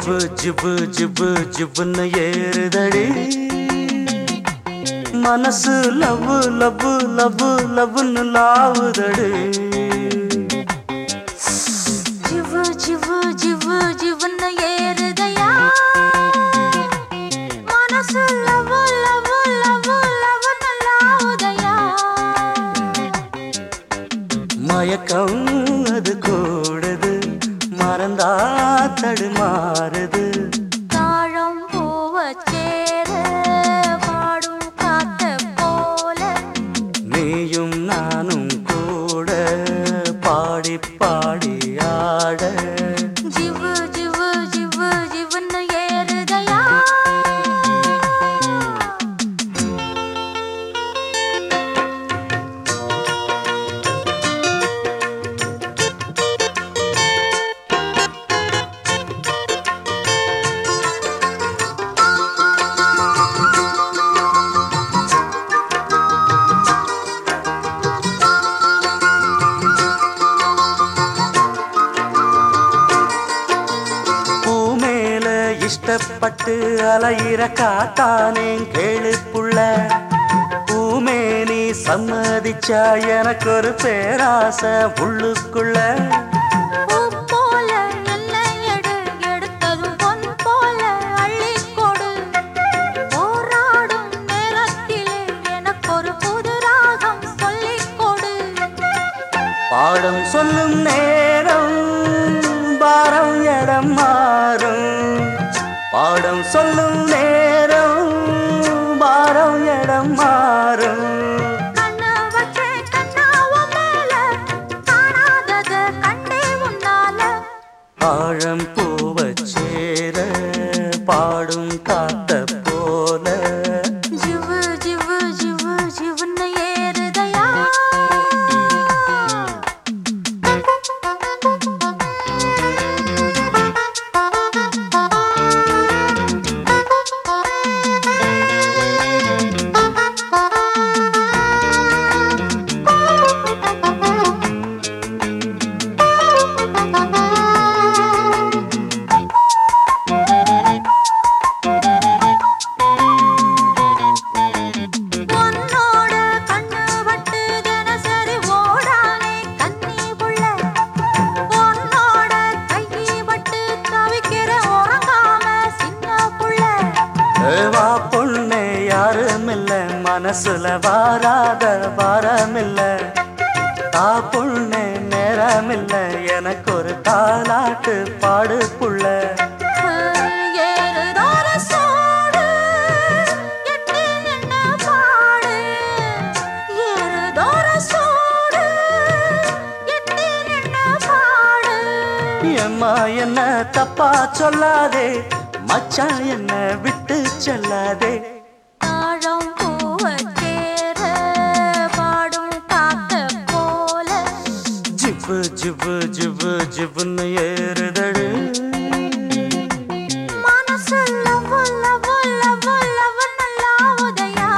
ஜிவ்வு ஜிவ்வு ஜிவ்வு ஜிவ்வுன்னு ஏறுதடி மனசு love love love லவ்னு லாவுதடி ஜிவு ஜிவு ஜிவு ஜிவுன்னு ஏறுதையா மனசு லவ் லவ் லவ் லவ்னு லாவுதையா மயக்கம் அது கூடுது மறந்தா தடுமாறுது தாழம் பூவச் சேர பாடும் காத்த போல நீயும் நானும் கூட பாடி பாடி ஆட ஜிவு ஜிவு ஜிவு ஜிவுன்னு ஏறுதையா பூ மேல இஷ்டப்பட்டு அலையிற காத்தானே கேளு புள்ள பூமேனி சம்மதிச்சா எனக்கு ஒரு பேராசை உள்ளுக்குள்ள பூ போல என்னை எடு எடுத்ததும் பொன் போல அள்ளிக் கொடு போராடும் நேரத்திலே எனக்கொரு புது ராகம் சொல்லிக் கொடு பாடம் சொல்லும் நேரம் பாரம் இடம் மாறும் பாடம் சொல்லும் நேரம் பாரம் இடம் மாறும் கண்ணு வச்சே கண்ணாவ மேல காணாதத கண்டே உன்னால ஆழம் பூவச் சேர பாடும் காத்த போல ஜிவு ஜிவு ஜிவு ஜிவுன்னு ஏறுதையா உன்னோட கண்ணு வட்டு தினசரி ஓடானே கண்ணி புள்ள உன்னோட கையி வட்டு தவிக்கிற உறங்காம சின்ன புள்ள வா பொண்ணு யாருமில்ல மனசுல வாராத வாரமில்ல தா பொண்ணு நேரமில்ல எனக்கு ஒரு தாலாட்டு பாடு புள்ள ஏறுதோற சோடு எட்டி நின்னு பாடு ஏறுதோற சோடு எட்டி நின்னு பாடு எம்மா என்ன தப்பா சொல்லாதே மச்சான் என்ன விட்டு செல்லாதே தாழம் பூவச் சேர பாடும் காத்த போல ஜிவ்வு ஜிவ்வு ஜிவ்வு ஜிவ்வுன்னு ஏறுதடு மனசு லவ் லவ் லவ் லவ்னு லாவுதையா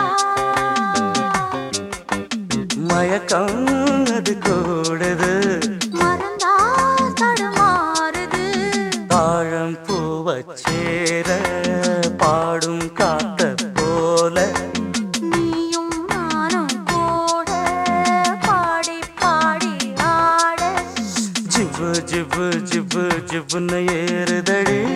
மயக்கம் அது கூடுது மறந்தா தடுமாறுது தாழம் பூவச் சேர பாடும் காத்த போல நீயும் நானும் கூட பாடி பாடி ஆட ஜிவ்வு ஜிவ்வு ஜிவ்வு ஜிவ்வுன்னு ஏறுதடி